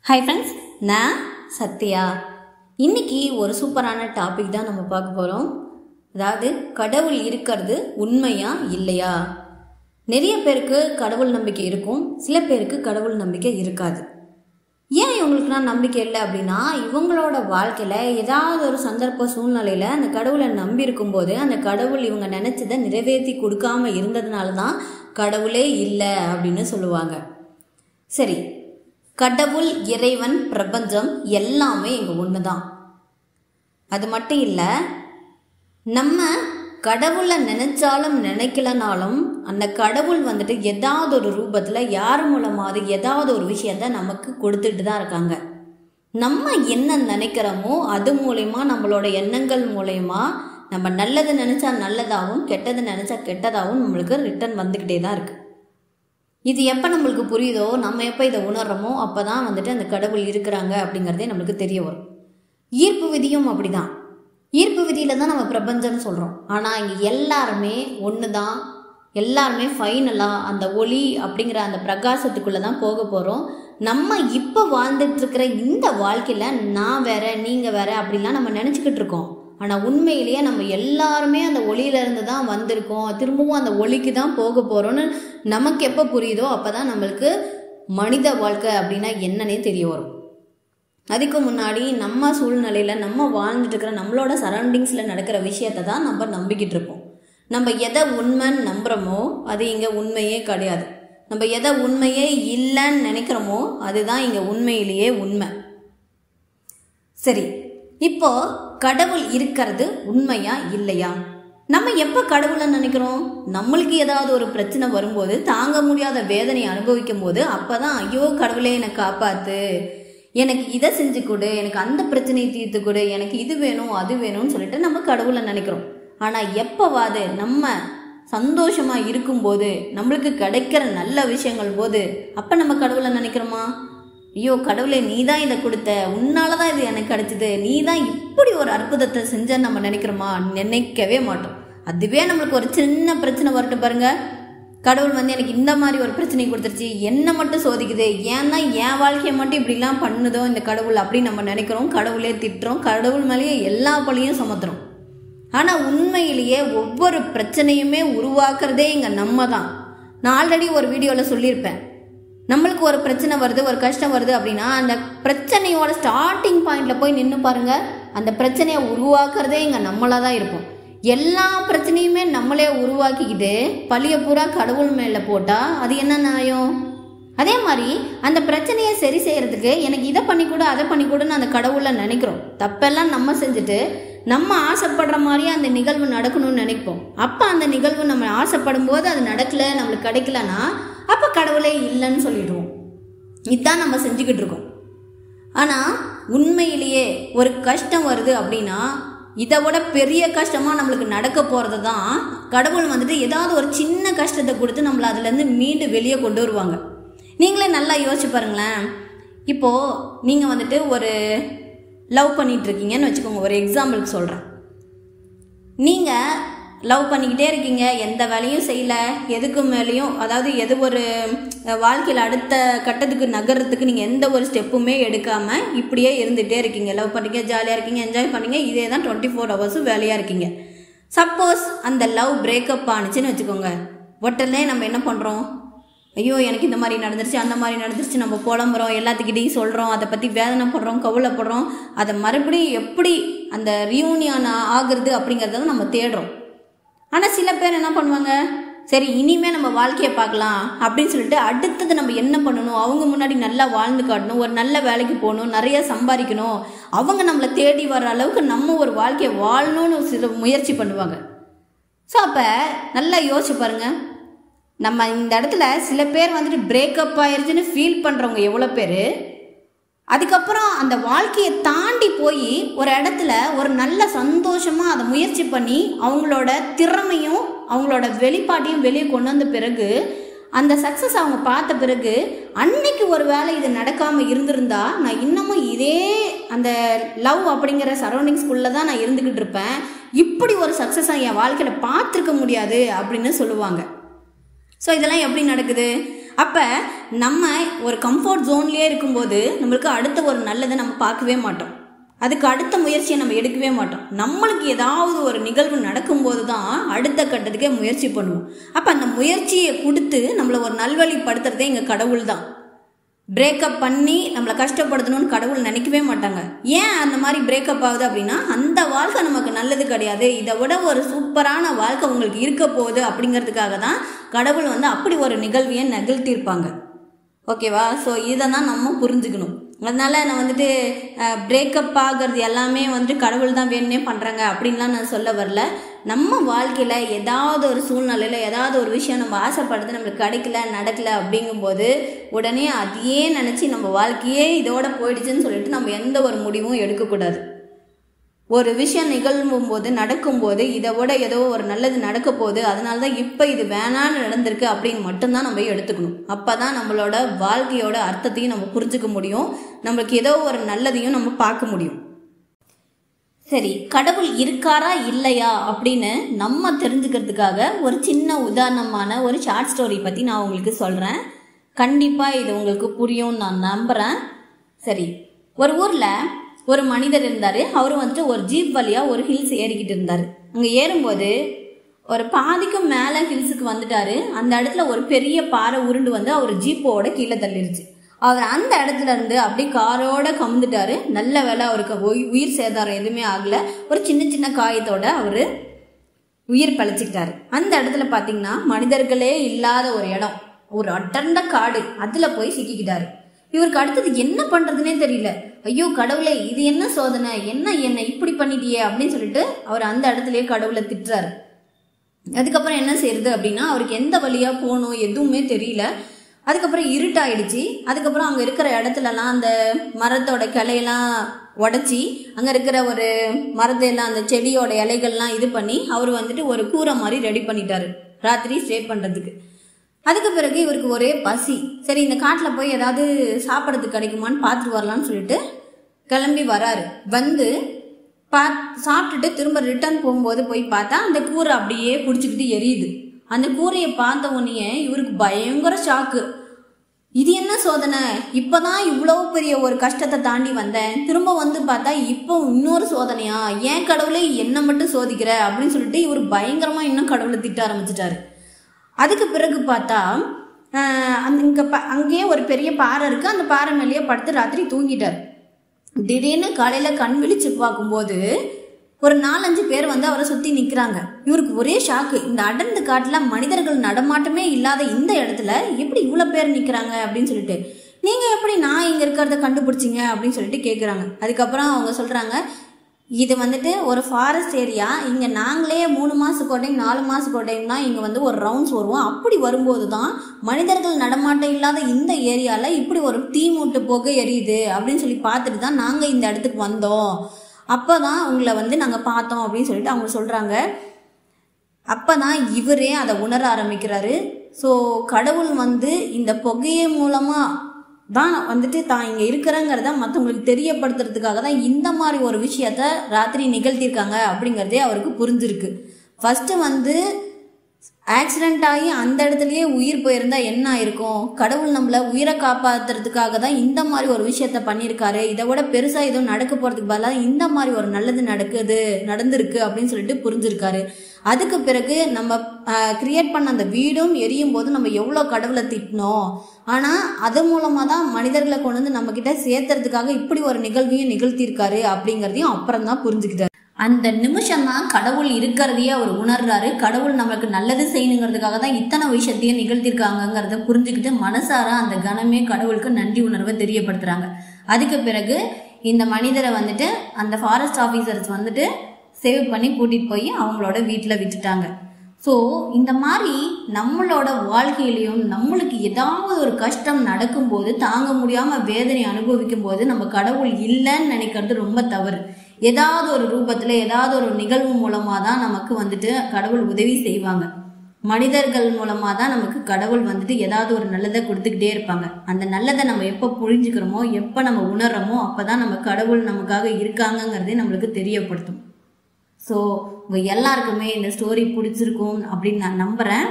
hi friends நான் சத்யா இன்னைக்கு ஒரு சூப்பரான டாபிக் தான் நம்ம பார்க்க போகிறோம் அதாவது கடவுள் இருக்கிறது உண்மையா இல்லையா நிறைய பேருக்கு கடவுள் நம்பிக்கை இருக்கும் சில பேருக்கு கடவுள் நம்பிக்கை இருக்காது ஏன் இவங்களுக்குலாம் நம்பிக்கை இல்லை அப்படின்னா இவங்களோட வாழ்க்கையில் ஏதாவது ஒரு சந்தர்ப்ப சூழ்நிலையில் அந்த கடவுளை நம்பி இருக்கும்போது அந்த கடவுள் இவங்க நினச்சதை நிறைவேற்றி கொடுக்காம இருந்ததுனால தான் கடவுளே இல்லை அப்படின்னு சொல்லுவாங்க சரி கடவுள் இறைவன் பிரபஞ்சம் எல்லாமே இங்கே ஒன்று தான் அது மட்டும் இல்லை நம்ம கடவுளை நினைச்சாலும் நினைக்கலனாலும் அந்த கடவுள் வந்துட்டு ஏதாவது ஒரு ரூபத்தில் யார் மூலமாவது ஏதாவது ஒரு விஷயத்த நமக்கு கொடுத்துட்டு தான் இருக்காங்க நம்ம என்ன நினைக்கிறோமோ அது மூலயமா நம்மளோட எண்ணங்கள் மூலயமா நம்ம நல்லது நினச்சா நல்லதாகவும் கெட்டது நினச்சா கெட்டதாகவும் நம்மளுக்கு ரிட்டர்ன் வந்துக்கிட்டே தான் இருக்குது இது எப்போ நம்மளுக்கு புரியுதோ நம்ம எப்போ இதை உணர்றோமோ அப்போ தான் வந்துட்டு அந்த கடவுள் இருக்கிறாங்க அப்படிங்கிறதே நம்மளுக்கு தெரிய வரும் ஈர்ப்பு விதியும் அப்படிதான் ஈர்ப்பு விதியில் தான் நம்ம பிரபஞ்சம்னு சொல்கிறோம் ஆனால் இங்கே எல்லாருமே ஒன்று தான் எல்லாருமே ஃபைனலாக அந்த ஒளி அப்படிங்கிற அந்த பிரகாசத்துக்குள்ளே தான் போக போகிறோம் நம்ம இப்போ வாழ்ந்துட்டு இருக்கிற இந்த வாழ்க்கையில் நான் வேற நீங்கள் வேற அப்படிலாம் நம்ம நினச்சிக்கிட்டு இருக்கோம் ஆனால் உண்மையிலேயே நம்ம எல்லாருமே அந்த ஒளியிலேருந்து தான் வந்திருக்கோம் திரும்பவும் அந்த ஒளிக்கு தான் போக போகிறோன்னு நமக்கு எப்போ புரியுதோ அப்போ தான் நம்மளுக்கு மனித வாழ்க்கை அப்படின்னா என்னன்னே தெரிய வரும் அதுக்கு முன்னாடி நம்ம சூழ்நிலையில் நம்ம வாழ்ந்துட்டு இருக்கிற நம்மளோட சரௌண்டிங்ஸில் நடக்கிற விஷயத்தை தான் நம்ம நம்பிக்கிட்டு இருப்போம் நம்ம எதை உண்மைன்னு நம்புகிறோமோ அது இங்கே உண்மையே கிடையாது நம்ம எதை உண்மையே இல்லைன்னு நினைக்கிறோமோ அதுதான் இங்கே உண்மையிலேயே உண்மை சரி இப்போ கடவுள் இருக்கிறது உண்மையா இல்லையா நம்ம எப்போ கடவுளை நினைக்கிறோம் நம்மளுக்கு ஏதாவது ஒரு பிரச்சனை வரும்போது தாங்க முடியாத வேதனையை அனுபவிக்கும் போது அப்பதான் ஐயோ கடவுளே என்னை காப்பாத்து எனக்கு இதை செஞ்சு கொடு எனக்கு அந்த பிரச்சனையை தீர்த்து கொடு எனக்கு இது வேணும் அது வேணும்னு சொல்லிட்டு நம்ம கடவுளை நினைக்கிறோம் ஆனால் எப்போவாது நம்ம சந்தோஷமா இருக்கும்போது நம்மளுக்கு கிடைக்கிற நல்ல விஷயங்கள் போது அப்போ நம்ம கடவுளை நினைக்கிறோமா ஐயோ கடவுளே நீ தான் இதை கொடுத்த உன்னால தான் இது எனக்கு கிடைச்சிது நீ தான் இப்படி ஒரு அற்புதத்தை செஞ்ச நம்ம நினைக்கிறோமா நினைக்கவே மாட்டோம் அதுவே நம்மளுக்கு ஒரு சின்ன பிரச்சனை வரட்டும் பாருங்க கடவுள் வந்து எனக்கு இந்த மாதிரி ஒரு பிரச்சனை கொடுத்துருச்சு என்ன மட்டும் சோதிக்குது ஏன்னா என் வாழ்க்கையை மட்டும் இப்படிலாம் பண்ணுதோ இந்த கடவுள் அப்படின்னு நம்ம நினைக்கிறோம் கடவுளே திட்டுறோம் கடவுள் மேலேயே எல்லா பழியும் சுமத்துறோம் ஆனால் உண்மையிலேயே ஒவ்வொரு பிரச்சனையுமே உருவாக்குறதே இங்கே நம்ம தான் நான் ஆல்ரெடி ஒரு வீடியோவில் சொல்லியிருப்பேன் நம்மளுக்கு ஒரு பிரச்சனை வருது ஒரு கஷ்டம் வருது அப்படின்னா அந்த பிரச்சனையோட ஸ்டார்டிங் பாயிண்ட்ல போய் நின்று பாருங்க அந்த பிரச்சனையை உருவாக்குறதே இங்கே நம்மளாக தான் இருப்போம் எல்லா பிரச்சனையுமே நம்மளே உருவாக்கிக்கிட்டு பழிய பூரா கடவுள் மேலே போட்டால் அது என்ன நியாயம் அதே மாதிரி அந்த பிரச்சனையை சரி செய்யறதுக்கு எனக்கு இதை பண்ணி கொடு அதை பண்ணி கொடுன்னு அந்த கடவுளை நினைக்கிறோம் தப்பெல்லாம் நம்ம செஞ்சுட்டு நம்ம ஆசைப்படுற மாதிரியே அந்த நிகழ்வு நடக்கணும்னு நினைப்போம் அப்போ அந்த நிகழ்வு நம்ம ஆசைப்படும் போது அது நடக்கல நம்மளுக்கு கிடைக்கலன்னா அப்போ கடவுளே இல்லைன்னு சொல்லிடுவோம் இதுதான் நம்ம செஞ்சுக்கிட்டு இருக்கோம் ஆனால் உண்மையிலேயே ஒரு கஷ்டம் வருது அப்படின்னா இதை விட பெரிய கஷ்டமாக நம்மளுக்கு நடக்க போகிறது தான் கடவுள் வந்துட்டு ஏதாவது ஒரு சின்ன கஷ்டத்தை கொடுத்து நம்மளை அதுலேருந்து மீண்டு வெளியே கொண்டு வருவாங்க நீங்களே நல்லா யோசிச்சு பாருங்களேன் இப்போது நீங்கள் வந்துட்டு ஒரு லவ் பண்ணிகிட்டு இருக்கீங்கன்னு வச்சுக்கோங்க ஒரு எக்ஸாம்பிளுக்கு சொல்கிறேன் நீங்கள் லவ் பண்ணிக்கிட்டே இருக்கீங்க எந்த வேலையும் செய்யலை எதுக்கு மேலேயும் அதாவது எது ஒரு வாழ்க்கையில் அடுத்த கட்டத்துக்கு நகர்றதுக்கு நீங்கள் எந்த ஒரு ஸ்டெப்புமே எடுக்காமல் இப்படியே இருந்துகிட்டே இருக்கீங்க லவ் பண்ணீங்க ஜாலியாக இருக்கீங்க என்ஜாய் பண்ணீங்க இதே தான் டுவெண்ட்டி ஃபோர் ஹவர்ஸும் வேலையாக இருக்கீங்க சப்போஸ் அந்த லவ் பிரேக்கப் ஆணுச்சுன்னு வச்சுக்கோங்க உடனே நம்ம என்ன பண்ணுறோம் ஐயோ எனக்கு இந்த மாதிரி நடந்துருச்சு அந்த மாதிரி நடந்துருச்சு நம்ம புலம்புறோம் எல்லாத்துக்கிட்டையும் சொல்கிறோம் அதை பற்றி வேதனைப்படுறோம் கவலைப்படுறோம் அதை மறுபடியும் எப்படி அந்த ரியூனியன் ஆகுறது அப்படிங்கிறத நம்ம தேடுறோம் ஆனால் சில பேர் என்ன பண்ணுவாங்க சரி இனிமே நம்ம வாழ்க்கையை பார்க்கலாம் அப்படின்னு சொல்லிட்டு அடுத்தது நம்ம என்ன பண்ணணும் அவங்க முன்னாடி நல்லா வாழ்ந்து காட்டணும் ஒரு நல்ல வேலைக்கு போகணும் நிறைய சம்பாதிக்கணும் அவங்க நம்மளை தேடி வர அளவுக்கு நம்ம ஒரு வாழ்க்கையை வாழணும்னு சில முயற்சி பண்ணுவாங்க ஸோ அப்போ நல்லா யோசிச்சு பாருங்க நம்ம இந்த இடத்துல சில பேர் வந்துட்டு பிரேக்கப் ஆயிருச்சுன்னு ஃபீல் பண்ணுறவங்க எவ்வளோ பேர் அதுக்கப்புறம் அந்த வாழ்க்கையை தாண்டி போய் ஒரு இடத்துல ஒரு நல்ல சந்தோஷமாக அதை முயற்சி பண்ணி அவங்களோட திறமையும் அவங்களோட வெளிப்பாட்டையும் வெளியே கொண்டு வந்த பிறகு அந்த சக்ஸஸ் அவங்க பார்த்த பிறகு அன்னைக்கு ஒரு வேளை இது நடக்காமல் இருந்திருந்தா நான் இன்னமும் இதே அந்த லவ் அப்படிங்கிற சரௌண்டிங்ஸ்குள்ளே தான் நான் இருந்துக்கிட்டு இருப்பேன் இப்படி ஒரு சக்ஸஸாக என் வாழ்க்கையில் பார்த்துருக்க முடியாது அப்படின்னு சொல்லுவாங்க ஸோ இதெல்லாம் எப்படி நடக்குது அப்போ நம்ம ஒரு கம்ஃபர்ட் ஜோன்லேயே இருக்கும்போது நம்மளுக்கு அடுத்த ஒரு நல்லதை நம்ம பார்க்கவே மாட்டோம் அதுக்கு அடுத்த முயற்சியை நம்ம எடுக்கவே மாட்டோம் நம்மளுக்கு ஏதாவது ஒரு நிகழ்வு நடக்கும்போது தான் அடுத்த கட்டத்துக்கே முயற்சி பண்ணுவோம் அப்போ அந்த முயற்சியை கொடுத்து நம்மளை ஒரு நல்வழிப்படுத்துறதே எங்கள் கடவுள் தான் பிரேக்கப் பண்ணி நம்மளை கஷ்டப்படுத்தணும்னு கடவுள் நினைக்கவே மாட்டாங்க ஏன் அந்த மாதிரி பிரேக்கப் ஆகுது அப்படின்னா அந்த வாழ்க்கை நமக்கு நல்லது கிடையாது இதை விட ஒரு சூப்பரான வாழ்க்கை உங்களுக்கு இருக்க போகுது அப்படிங்கிறதுக்காக தான் கடவுள் வந்து அப்படி ஒரு நிகழ்வையை நிகழ்த்தியிருப்பாங்க ஓகேவா ஸோ இதை தான் நம்ம புரிஞ்சுக்கணும் அதனால நான் வந்துட்டு பிரேக்கப் ஆகிறது எல்லாமே வந்துட்டு கடவுள் தான் வேணுனே பண்ணுறாங்க அப்படின்லாம் நான் சொல்ல வரல நம்ம வாழ்க்கையில் ஏதாவது ஒரு சூழ்நிலையில் ஏதாவது ஒரு விஷயம் நம்ம ஆசைப்படுறது நம்மளுக்கு கிடைக்கல நடக்கல அப்படிங்கும்போது உடனே அதையே நினச்சி நம்ம வாழ்க்கையே இதோட போயிடுச்சுன்னு சொல்லிட்டு நம்ம எந்த ஒரு முடிவும் எடுக்கக்கூடாது ஒரு விஷயம் நிகழும் போது நடக்கும்போது இதை விட ஏதோ ஒரு நல்லது நடக்க போகுது அதனால தான் இப்போ இது வேணான்னு நடந்திருக்கு அப்படின்னு மட்டும்தான் நம்ம எடுத்துக்கணும் அப்போ தான் நம்மளோட வாழ்க்கையோட அர்த்தத்தையும் நம்ம புரிஞ்சுக்க முடியும் நம்மளுக்கு ஏதோ ஒரு நல்லதையும் நம்ம பார்க்க முடியும் சரி கடவுள் இருக்காரா இல்லையா அப்படின்னு நம்ம தெரிஞ்சுக்கிறதுக்காக ஒரு சின்ன உதாரணமான ஒரு ஷார்ட் ஸ்டோரி பற்றி நான் உங்களுக்கு சொல்கிறேன் கண்டிப்பாக இது உங்களுக்கு புரியும்னு நான் நம்புகிறேன் சரி ஒரு ஊரில் ஒரு மனிதர் இருந்தார் அவரும் வந்துட்டு ஒரு ஜீப் வழியாக ஒரு ஹில்ஸ் ஏறிக்கிட்டு இருந்தார் அங்கே ஏறும்போது ஒரு பாதிக்கும் மேலே ஹில்ஸுக்கு வந்துட்டாரு அந்த இடத்துல ஒரு பெரிய பாறை உருண்டு வந்து அவர் ஜீப்போட கீழே தள்ளிருச்சு அவர் அந்த இடத்துல இருந்து அப்படியே காரோட கமுந்துட்டாரு நல்ல வேலை அவருக்கு உயி- உயிர் சேதாரம் எதுவுமே ஆகல ஒரு சின்ன சின்ன காயத்தோட அவர் உயிர் பழிச்சுக்கிட்டாரு அந்த இடத்துல பார்த்தீங்கன்னா மனிதர்களே இல்லாத ஒரு இடம் ஒரு அடர்ந்த காடு அதில் போய் சிக்கிக்கிட்டாரு இவருக்கு அடுத்தது என்ன பண்றதுனே தெரியல ஐயோ கடவுளே இது என்ன சோதனை என்ன என்ன இப்படி பண்ணிட்டியே அப்படின்னு சொல்லிட்டு அவர் அந்த இடத்துலயே கடவுளை திட்டுறாரு அதுக்கப்புறம் என்ன செய்யறது அப்படின்னா அவருக்கு எந்த வழியா போகணும் எதுவுமே தெரியல அதுக்கப்புறம் இருட்டாயிடுச்சு அதுக்கப்புறம் அங்கே இருக்கிற இடத்துலலாம் அந்த மரத்தோட கிளையெல்லாம் உடச்சி அங்கே இருக்கிற ஒரு மரத்தையெல்லாம் அந்த செடியோட இலைகள்லாம் இது பண்ணி அவர் வந்துட்டு ஒரு கூரை மாதிரி ரெடி பண்ணிட்டாரு ராத்திரி ஸ்டே பண்ணுறதுக்கு அதுக்கு பிறகு இவருக்கு ஒரே பசி சரி இந்த காட்டில் போய் ஏதாவது சாப்பிட்றதுக்கு கிடைக்குமான்னு பார்த்துட்டு வரலான்னு சொல்லிட்டு கிளம்பி வராரு வந்து பா சாப்பிட்டுட்டு திரும்ப ரிட்டர்ன் போகும்போது போய் பார்த்தா அந்த கூரை அப்படியே பிடிச்சிக்கிட்டு எரியுது அந்த கூரையை பார்த்த உடனே இவருக்கு பயங்கர ஷாக்கு இது என்ன சோதனை இப்பதான் இவ்வளோ பெரிய ஒரு கஷ்டத்தை தாண்டி வந்தேன் திரும்ப வந்து பார்த்தா இப்போ இன்னொரு சோதனையா ஏன் கடவுளே என்ன மட்டும் சோதிக்கிற அப்படின்னு சொல்லிட்டு இவர் பயங்கரமா இன்னும் கடவுளை திட்ட ஆரம்பிச்சிட்டாரு அதுக்கு பிறகு பார்த்தா ஆஹ், அந்த இங்கே ப அங்கேயே ஒரு பெரிய பாறை இருக்குது அந்த பாறை மேலேயே படுத்து ராத்திரி தூங்கிட்டார் திடீர்னு காலையில் கண் விழிச்சு பார்க்கும்போது ஒரு நாலஞ்சு பேர் வந்து அவரை சுற்றி நிற்கிறாங்க இவருக்கு ஒரே ஷாக்கு இந்த அடர்ந்த காட்டில் மனிதர்கள் நடமாட்டமே இல்லாத இந்த இடத்துல எப்படி இவ்வளோ பேர் நிற்கிறாங்க அப்படின்னு சொல்லிட்டு நீங்கள் எப்படி நான் இங்கே இருக்கிறத கண்டுபிடிச்சிங்க அப்படின்னு சொல்லிட்டு கேட்குறாங்க அதுக்கப்புறம் அவங்க சொல்கிறாங்க இது வந்துட்டு ஒரு ஃபாரஸ்ட் ஏரியா இங்கே நாங்களே மூணு மாதத்துக்கு ஒரு டைம் நாலு மாதத்துக்கு ஒரு டைம் தான் இங்கே வந்து ஒரு ரவுண்ட்ஸ் வருவோம் அப்படி வரும்போது தான் மனிதர்கள் நடமாட்டம் இல்லாத இந்த ஏரியாவில் இப்படி ஒரு தீ மூட்டு புகை எரியுது அப்படின்னு சொல்லி பார்த்துட்டு தான் நாங்கள் இந்த இடத்துக்கு வந்தோம் அப்போ தான் உங்களை வந்து நாங்கள் பார்த்தோம் அப்படின்னு சொல்லிட்டு அவங்க சொல்கிறாங்க அப்போ தான் இவரே அதை உணர ஆரம்பிக்கிறாரு ஸோ கடவுள் வந்து இந்த புகையை மூலமாக தான் வந்துட்டு தான் இங்கே இருக்கிறேங்கிறத மற்றவங்களுக்கு தெரியப்படுத்துறதுக்காக தான் இந்த மாதிரி ஒரு விஷயத்த ராத்திரி நிகழ்த்தியிருக்காங்க அப்படிங்கிறதே அவருக்கு புரிஞ்சிருக்கு ஃபஸ்ட்டு வந்து ஆக்சிடென்ட் ஆகி அந்த இடத்துலயே உயிர் போயிருந்தா என்ன ஆயிருக்கும் கடவுள் நம்மள உயிரை காப்பாத்துறதுக்காக தான் இந்த மாதிரி ஒரு விஷயத்த பண்ணியிருக்காரு இதை விட பெருசா எதுவும் நடக்க போறதுக்கு பதிலாக இந்த மாதிரி ஒரு நல்லது நடக்குது நடந்திருக்கு அப்படின்னு சொல்லிட்டு புரிஞ்சிருக்காரு அதுக்கு பிறகு நம்ம கிரியேட் பண்ண அந்த வீடும் எரியும் போது நம்ம எவ்வளோ கடவுளை திட்டினோம் ஆனால் அது மூலமாக தான் மனிதர்களை கொண்டு வந்து நம்ம கிட்ட சேர்த்துறதுக்காக இப்படி ஒரு நிகழ்வையும் நிகழ்த்தியிருக்காரு அப்படிங்கிறதையும் அப்புறம் தான் புரிஞ்சுக்கிட்டாரு அந்த நிமிஷம் தான் கடவுள் இருக்கிறதையே அவர் உணர்றாரு கடவுள் நமக்கு நல்லது செய்யணுங்கிறதுக்காக தான் இத்தனை விஷயத்தையும் நிகழ்த்திருக்காங்கங்கிறத புரிஞ்சுக்கிட்டு மனசார அந்த கணமே கடவுளுக்கு நன்றி உணர்வை தெரியப்படுத்துறாங்க அதுக்கு பிறகு இந்த மனிதரை வந்துட்டு அந்த ஃபாரஸ்ட் ஆஃபீஸர்ஸ் வந்துட்டு சேவ் பண்ணி கூட்டிட்டு போய் அவங்களோட வீட்டில் விட்டுட்டாங்க ஸோ இந்த மாதிரி நம்மளோட வாழ்க்கையிலையும் நம்மளுக்கு ஏதாவது ஒரு கஷ்டம் நடக்கும்போது தாங்க முடியாமல் வேதனை அனுபவிக்கும் போது நம்ம கடவுள் இல்லைன்னு நினைக்கிறது ரொம்ப தவறு ஏதாவது ஒரு ரூபத்தில் ஏதாவது ஒரு நிகழ்வு மூலமாக தான் நமக்கு வந்துட்டு கடவுள் உதவி செய்வாங்க மனிதர்கள் மூலமாக தான் நமக்கு கடவுள் வந்துட்டு ஏதாவது ஒரு நல்லதை கொடுத்துக்கிட்டே இருப்பாங்க அந்த நல்லதை நம்ம எப்போ புரிஞ்சுக்கிறோமோ எப்போ நம்ம உணர்றோமோ அப்போ தான் நம்ம கடவுள் நமக்காக இருக்காங்கங்கிறதே நம்மளுக்கு தெரியப்படுத்தும் ஸோ உங்கள் எல்லாருக்குமே இந்த ஸ்டோரி பிடிச்சிருக்கும் அப்படின்னு நான் நம்புகிறேன்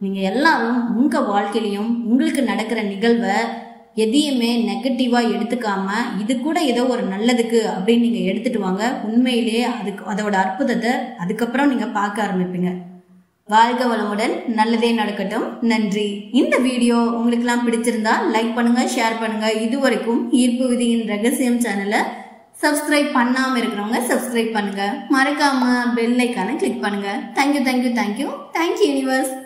நீங்கள் எல்லாரும் உங்கள் வாழ்க்கையிலையும் உங்களுக்கு நடக்கிற நிகழ்வை எதையுமே நெகட்டிவாக எடுத்துக்காம இது கூட ஏதோ ஒரு நல்லதுக்கு அப்படின்னு நீங்கள் எடுத்துட்டு வாங்க உண்மையிலேயே அதுக்கு அதோட அற்புதத்தை அதுக்கப்புறம் நீங்கள் பார்க்க ஆரம்பிப்பீங்க வாழ்க வளமுடன் நல்லதே நடக்கட்டும் நன்றி இந்த வீடியோ உங்களுக்கெல்லாம் பிடிச்சிருந்தா லைக் பண்ணுங்க ஷேர் பண்ணுங்க இது வரைக்கும் ஈர்ப்பு விதியின் ரகசியம் சேனலை சப்ஸ்கிரைப் பண்ணாம இருக்கிறவங்க சப்ஸ்கிரைப் பண்ணுங்க மறக்காம பெல் ஐக்கானை கிளிக் பண்ணுங்க thank you thank you thank you thank you universe